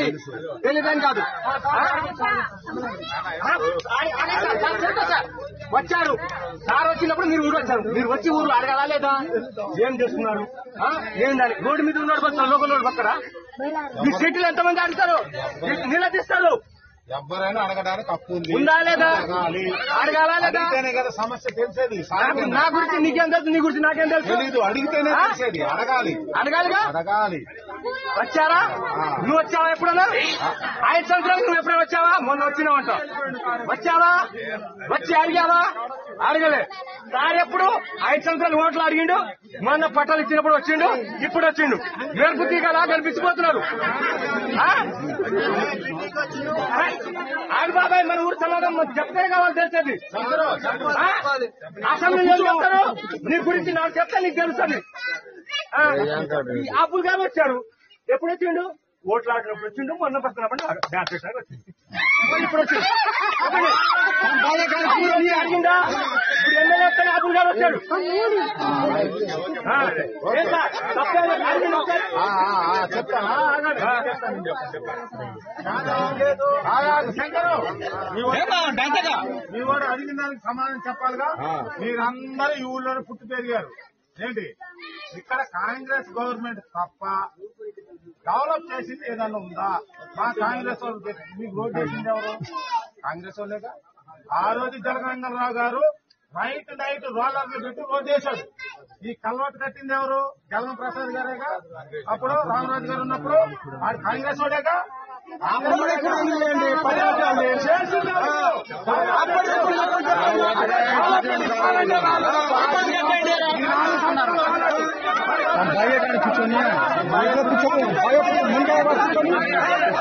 తెలియదని కాదు ఆ? ఆ? ఆ- అదే సార్, సార్, చెప్తా సార్. వచ్చారు సార్ వచ్చినప్పుడు మీరు ఊరు వచ్చారు మీరు వచ్చి ఊరు అడగాలా లేదా ఏం చేస్తున్నారు ఆ? ఏందని రోడ్డు మీద ఉన్నాడు పక్కన లోకల్ రోడ్డు పక్కన మీ సిటీలో ఎంతమంది అడుగుతారు నిలదీస్తారు ఎవరైనా అడగడానికి హక్కు ఉంది ఉందా లేదా అడగాలి అడగాలా లేదా అడిగితేనే కదా సమస్య తెలిసేది నాకు నా గురించి నీకేం తెలుసు నీ గురించి నాకేం తెలుసు తెలీదు అడిగితేనే ఆ? తెలిసేది అడగాలి అడగాలిగా అడగాలి వచ్చారా నువ్వు వచ్చావా ఎప్పుడన్నా ఐదు సంవత్సరాలు నువ్వు ఎప్పుడైనా వచ్చావా మొన్న వచ్చినావు అంట వచ్చావా వచ్చి అడిగావా అడగలే సార్ ఎప్పుడు ఐదు సంవత్సరాలు ఓట్లు అడిగిండు మొన్న పట్టాలు ఇచ్చినప్పుడు వచ్చిండు ఇప్పుడు వచ్చిండు మెరుపు తీగలా కనిపించిపోతున్నారు ఆ? ఆ? ఆగు బాబాయ్ మన ఊరు సమాధానం మాకు చెప్తే కావాలి తెలిసేది ఆ? అసెంబ్లీలో ఏం చెప్తారు నీ గురించి నాకు చెప్తే నీకు తెలుస్తుంది ఆ, ఈ అప్పులు గారు వచ్చాడు ఎప్పుడు వచ్చిండు ఓట్లు ఆడినప్పుడు వచ్చిండు మొన్న పడుతున్నప్పుడు డాన్స్ చేసినాక వచ్చిండు మళ్ళీ ఇప్పుడు వచ్చిండు చెప్పండి. అప్పులు వచ్చి అడిగిందా ఇప్పుడు ఎమ్మెల్యే వస్తానే అప్పులు గారు వచ్చాడు ఆ, ఏం సార్? తప్పేం లేదు. అడిగింది ఒకసారి. ఆ, ఆ, ఆ, చెప్తాను ఆ, ఆగండి. ఆగాగు, శంకరు మీ వాడు- మీ వాడు అడిగిన దానికి సమాధానం చెప్పాలిగా మీరందరూ ఈ ఊళ్ళోనే పుట్టి పెరిగారు ఏంటి ఇక్కడ కాంగ్రెస్ గవర్నమెంట్ తప్ప డెవలప్ చేసింది ఏదన్నా ఉందా మా కాంగ్రెస్ వాళ్ళు తె- మీకు రోడ్ చేసింది ఎవరు కాంగ్రెస్ వాళ్ళేగా ఆ రోజు జగనందరావు గారు నైట్ నైట్ రోలర్లు పెట్టి రోడ్ చేశాడు ఈ కల్వర్ట్ కట్టింది ఎవరు జగన్ ప్రసాద్ గారేగా అప్పుడు రామరాజు గారు ఉన్నప్పుడు వాడు కాంగ్రెస్ వాడేగా కాంగ్రెస్ వాడే కదా. చేసింది ఎవరు? బయట కూర్చొని బయట కూర్చొని బయట ముందు కూర్చొని